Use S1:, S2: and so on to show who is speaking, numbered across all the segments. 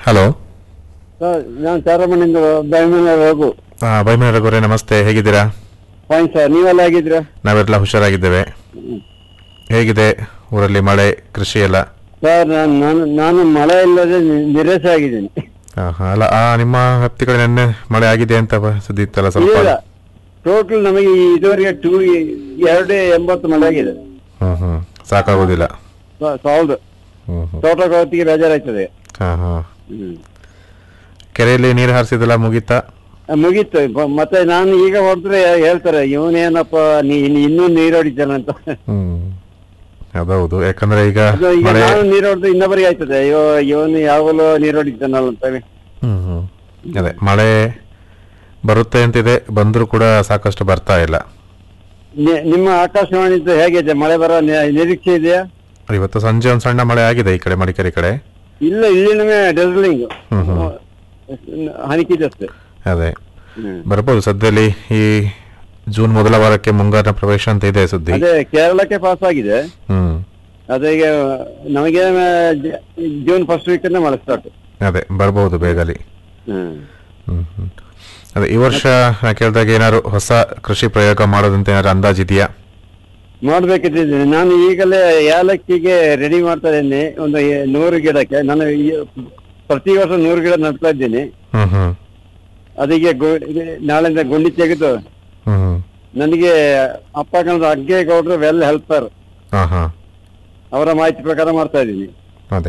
S1: Hello
S2: sir ನಾನು ಚಾರಮಣ್ಣಿಂದ ಬೆಂಗಳೂರು ಹೋಗು
S1: ಬೈಮನ ರಘುವರೇ ನಮಸ್ತೆ ಹೇಗಿದ್ದೀರಾ
S2: ಫೈನ್ ಸರ್ ನೀವೆಲ್ಲ ಆಗಿದ್ರ
S1: ನಾವೆಲ್ಲ ಹುಷಾರಾಗಿದ್ದೇವೆ ಹೇಗಿದೆ ಊರಲ್ಲಿ ಮಳೆ ಕೃಷಿ ಎಲ್ಲ
S2: ಸರ್ ನಾನು ನಾನು ನಾನು ಮಳೆ ಇಲ್ಲದೆ ನಿ- ನಿರಾಸೆ ಆಗಿದ್ದೀನಿ
S1: ಆಹಾ, ಅಲ್ಲ ಆ ನಿಮ್ಮ ಹತ್ತಿ ಕಡೆ ನೆನ್ನೆ ಮಳೆ ಆಗಿದೆ ಅಂತ ಬ- ಸುದ್ದಿ ಇತ್ತಲ್ಲ ಸ್ವಲ್ಪ
S2: ಇಲ್ಲ ಟೋಟಲ್ ನಮಗೆ ಈ ಇದುವರೆಗೆ ಟೂ ಎರಡು ಎಂಬತ್ತು ಮಳೆ ಆಗಿದೆ
S1: ಹ್ಮ್ ಹ್ಮ್ ಸಾಕಾಗೋದಿಲ್ಲ
S2: ಸ- ಸಾಲದು
S1: ಹ್ಮ್ ಹ್ಮ್
S2: ತೋಟಕ್ಕೆ ಹೊತ್ತಿಗೆ ಬೇಜಾರಾಯ್ತದೆ
S1: ಹಾ ಹಾ
S2: ಹ್ಮ್.
S1: ಕೆರೆಯಲ್ಲಿ ನೀರು ಹಾರಿಸಿದಲ್ಲ ಮುಗೀತಾ
S2: ಆ, ಮುಗೀತು ಬ- ಮತ್ತೆ ನಾನು ಈಗ ಹೊರಟ್ರೆ ಹೇಳ್ತಾರೆ ಇವನೇನಪ್ಪ ನೀ ಇನ್ನು ಇನ್ನೂ ನೀರು ಹೊಡಿತಾನಂತ
S1: ಹ್ಮ್ ಅದೌದು ಯಾಕಂದ್ರೆ ಈಗ
S2: ಅದು ಈಗ
S1: ಮಳೆ
S2: ನಾನು ನೀರು ಹೊಡೆದು ಇನ್ನೊಬ್ಬರಿಗೆ ಆಯ್ತದೆ ಅಯ್ಯೋ ಇವನು ಯಾವಾಗಲೂ ನೀರು ಹೊಡಿತಾನಲ್ಲ ಅಂತೇಳಿ
S1: ಹ್ಮ್ ಹ್ಮ್ ಅದೇ ಮಳೆ ಬರುತ್ತೆ ಅಂತಿದೆ ಬಂದರೂ ಕೂಡ ಸಾಕಷ್ಟು ಬರ್ತಾ ಇಲ್ಲ
S2: ನಿ- ನಿಮ್ಮ ಆಕಾಶವಾಣಿದ್ದು ಹೇಗಿದೆ ಮಳೆ ಬರೋ ನಿ- ನಿರೀಕ್ಷೆ ಇದೆಯಾ
S1: ಇವತ್ತು ಸಂಜೆ ಒಂದು ಸಣ್ಣ ಮಳೆ ಆಗಿದೆ ಈ ಕಡೆ ಮಡಿಕೇರಿ ಕಡೆ
S2: ಇಲ್ಲ ಇಲ್ಲಿನವೇ ಡೆಸ್ಲಿಂಗ್
S1: ಹ್ಮ್ ಹ್ಮ್.
S2: ಹನಿಕಿದಷ್ಟೇ
S1: ಅದೇ ಬರ್ಬೋದು ಸದ್ಯದಲ್ಲಿ ಈ ಜೂನ್ ಮೊದಲ ವಾರಕ್ಕೆ ಮುಂಗಾರಿನ ಪ್ರವೇಶ ಅಂತ ಇದೆ ಸುದ್ದಿ
S2: ಅದೇ ಕೇರಳಕ್ಕೆ ಪಾಸ್ ಆಗಿದೆ
S1: ಹ್ಮ್
S2: ಅದೀಗ ನಮಗೆ ಜ- ಜೂನ್ ಫಸ್ಟ್ ವೀಕ್ ಮಳೆ ಸ್ಟಾರ್ಟ್
S1: ಅದೇ ಬರ್ಬೋದು ಬೇಗಲಿ
S2: ಹ್ಮ್
S1: ಹ್ಮ್ ಹ್ಮ್ ಅದೇ ಈ ವರ್ಷ ನಾ ಕೇಳಿದಾಗ ಏನಾದ್ರು ಹೊಸ ಕೃಷಿ ಪ್ರಯೋಗ ಮಾಡೋದಂತ ಏನಾದ್ರು ಅಂದಾಜಿದೆಯಾ
S2: ನೋಡ್ಬೇಕಿದ್ದೀನಿ ನಾನು ಈಗಲೇ ಏಲಕ್ಕಿಗೆ ರೆಡಿ ಮಾಡ್ತಾ ಇದ್ದೀನಿ ಒಂದು ಎ- ನೂರು ಗಿಡಕ್ಕೆ ನಾನು ಈ- ಪ್ರತಿ ವರ್ಷ ನೂರು ಗಿಡ ನೆಡ್ತಾ ಇದ್ದೀನಿ
S1: ಹ್ಮ್ ಹ್ಮ್
S2: ಅದಕ್ಕೆ ಗು- ಇದು ನಾಳೆಯಿಂದ ಗುಂಡಿ ತೆಗೆದು
S1: ಹ್ಮ್ ಹ್ಮ್
S2: ನನಗೆ ಅಪ್ಪ ಕನ್ನಡ ಅಗ್ಗೆ ಗೌಡ್ರು ವೆಲ್ ಹೆಲ್ಪರ್
S1: ಹಾ ಹಾ
S2: ಅವರ ಮಾಹಿತಿ ಪ್ರಕಾರ ಮಾಡ್ತಾ ಇದ್ದೀನಿ
S1: ಅದೇ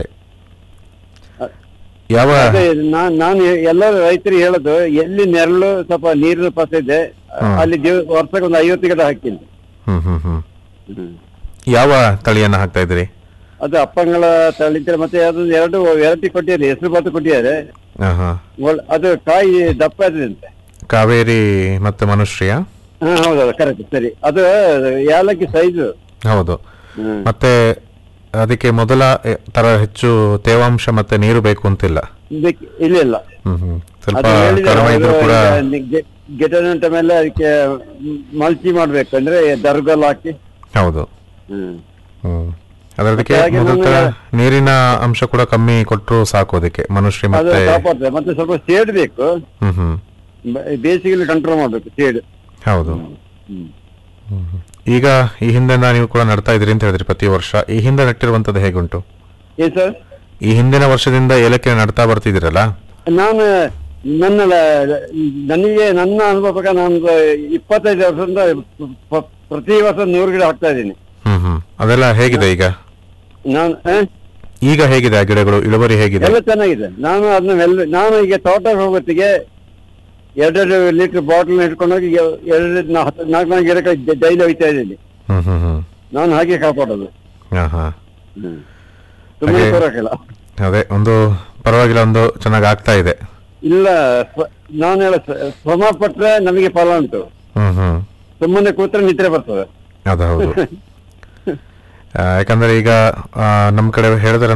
S1: ಯಾವ
S2: ಅದೇ ನಾನ್ ನಾನು ಎಲ್ಲರೂ ರೈತರಿಗೆ ಹೇಳೋದು ಎಲ್ಲಿ ನೆರಳು ಸ್ವಲ್ಪ ನೀರಿನ ಪಸ ಇದೆ
S1: ಹ್ಮ್.
S2: ಅಲ್ಲಿ ದಿವ ವರ್ಷಕ್ಕೆ ಒಂದು ಐವತ್ತು ಗಿಡ ಹಾಕಿನಿ
S1: ಹ್ಮ್ ಹ್ಮ್ ಹ್ಮ್ ಯಾವ ತಳಿಯನ್ನ ಹಾಕ್ತಾ ಇದ್ದೀರಿ
S2: ಅದು ಅಪ್ಪಂಗಳ ತಳಿತಾರೆ ಮತ್ತೆ ಅದೊಂದು ಎರಡು ವೆರೈಟಿ ಕೊಟ್ಟಿದ್ದಾರೆ ಹೆಸರು ಬತ್ತು ಕೊಟ್ಟಿದ್ದಾರೆ
S1: ಹಾ ಹಾ
S2: ಒಳ್- ಅದು ಕಾಯಿ ದಪ್ಪ ಇರ್ತದೆ
S1: ಕಾವೇರಿ ಮತ್ತೆ ಮನುಶ್ರಿಯ
S2: ಹಾ ಹೌದೌದು ಕರೆಕ್ಟ್ ಸರಿ ಅದು ಏಲಕ್ಕಿ ಸೈಜು
S1: ಹೌದು ಮತ್ತೆ ಅದಕ್ಕೆ ಮೊದಲ ಎ- ತರ ಹೆಚ್ಚು ತೇವಾಂಶ ಮತ್ತೆ ನೀರು ಬೇಕು ಅಂತಿಲ್ಲ
S2: ಇಲ್ಲ ಇಲ್ಲ
S1: ಹ್ಮ್ ಹ್ಮ್ ಸ್ವಲ್ಪ
S2: ಅದು ಹೇಳಿದ್ದಾರೆ
S1: ಕಡಿಮೆ ಇದ್ರೂ
S2: ಅವರು
S1: ಕೂಡ
S2: ಈಗ ನಿ- ಗೆ- ಗಿಡ ನೆಟ್ಟ ಮೇಲೆ ಅದಕ್ಕೆ ಮಲ್ಚಿ ಮಾಡ್ಬೇಕು ಅಂದ್ರೆ ದರ್ಗಲ್ ಹಾಕಿ
S1: ಹೌದು
S2: ಹ್ಮ್
S1: ಹ್ಮ್ ಅದಕ್ಕೆ
S2: ಮತ್ತೆ ಹಾಗೆ
S1: ಮೊದಲ
S2: ನಾನು-
S1: ನೀರಿನ ಅಂಶ ಕೂಡ ಕಮ್ಮಿ ಕೊಟ್ಟರು ಸಾಕು ಅದಕ್ಕೆ ಮನುಷ್ಯ
S2: ಅದು
S1: ಮತ್ತೆ
S2: ಕಾಪಾಡ್ತದೆ ಮತ್ತೆ ಸ್ವಲ್ಪ ಶೇಡ್ ಬೇಕು
S1: ಹ್ಮ್ ಹ್ಮ್
S2: ಬ- ಬೇಸಿಗೆಯಲ್ಲಿ ಕಂಟ್ರೋಲ್ ಮಾಡ್ಬೇಕು ಶೇಡ್
S1: ಹೌದು
S2: ಹ್ಮ್
S1: ಹ್ಮ್ ಹ್ಮ್. ಈಗ ಈ ಹಿಂದೆ ನೀವು ಕೂಡ ನಡ್ತಾ ಇದ್ರಿ ಅಂತ ಹೇಳಿದ್ರಿ ಪ್ರತಿ ವರ್ಷ ಈ ಹಿಂದೆ ನಟ್ಟಿರುವಂತದ್ದು ಹೇಗುಂಟು
S2: ಏನ್ ಸರ್
S1: ಈ ಹಿಂದಿನ ವರ್ಷದಿಂದ ಏಲಕ್ಕಿ ನಡ್ತಾ ಬರ್ತಿದ್ದೀರಲ್ಲ
S2: ನಾನು ನನ್ನ ಲ- ನನಗೆ ನನ್ನ ಅನುಭವ ಪ್ರಕಾರ ನಾನು ಇಪ್ಪತ್ತೈದು ವರ್ಷದಿಂದ ಪ- ಪ್ರತಿ ವರ್ಷ ನೂರು ಗಿಡ ಹಾಕ್ತಾ ಇದ್ದೀನಿ
S1: ಹ್ಮ್ ಹ್ಮ್ ಅದೆಲ್ಲ ಹೇಗಿದೆ ಈಗ
S2: ನಾನು ಆ?
S1: ಈಗ ಹೇಗಿದೆ ಆ ಗಿಡಗಳು ಇಳುವರಿ ಹೇಗಿದೆ
S2: ಎಲ್ಲ ಚೆನ್ನಾಗಿದೆ ನಾನು ಅದನ್ನ ಮೆಲ್ಲ ನಾನು ಈಗ ತೋಟಕ್ಕೆ ಹೋಗೋತ್ತಿಗೆ ಎರಡೆರಡು ಲೀಟರ್ ಬಾಟಲ್ ಇಟ್ಕೊಂಡೋಗಿ ಎರಡು ನಾ- ಹತ್ತು- ನಾಲ್ಕು ನಾಲ್ಕು ಗಿಡಕ್ಕೆ ಡೈಲಿ ಒಯ್ತಾ ಇದ್ದೀನಿ
S1: ಹ್ಮ್ ಹ್ಮ್ ಹ್ಮ್
S2: ನಾನು ಹಾಗೆ ಕಾಪಾಡೋದು
S1: ಹಾ ಹಾ
S2: ತುಂಬಾ
S1: ಹಾಗೆ-
S2: ಬರೋಕಿಲ್ಲ
S1: ಅದೇ ಒಂದು ಪರವಾಗಿಲ್ಲ ಒಂದು ಚೆನ್ನಾಗಿ ಆಗ್ತಾ ಇದೆ
S2: ಇಲ್ಲ ಸ್ವ- ನಾನು ಹೇಳ ಶ್ರಮ ಪಟ್ರೆ ನಮಗೆ ಫಲ ಉಂಟು
S1: ಹ್ಮ್ ಹ್ಮ್
S2: ಸುಮ್ಮನೆ ಕೂತ್ರೆ ನಿದ್ರೆ ಬರ್ತದೆ
S1: ಅದು ಹೌದು ಆ, ಯಾಕಂದ್ರೆ ಈಗ ಆ, ನಮ್ ಕಡೆ ಹೇಳಿದ್ರೆ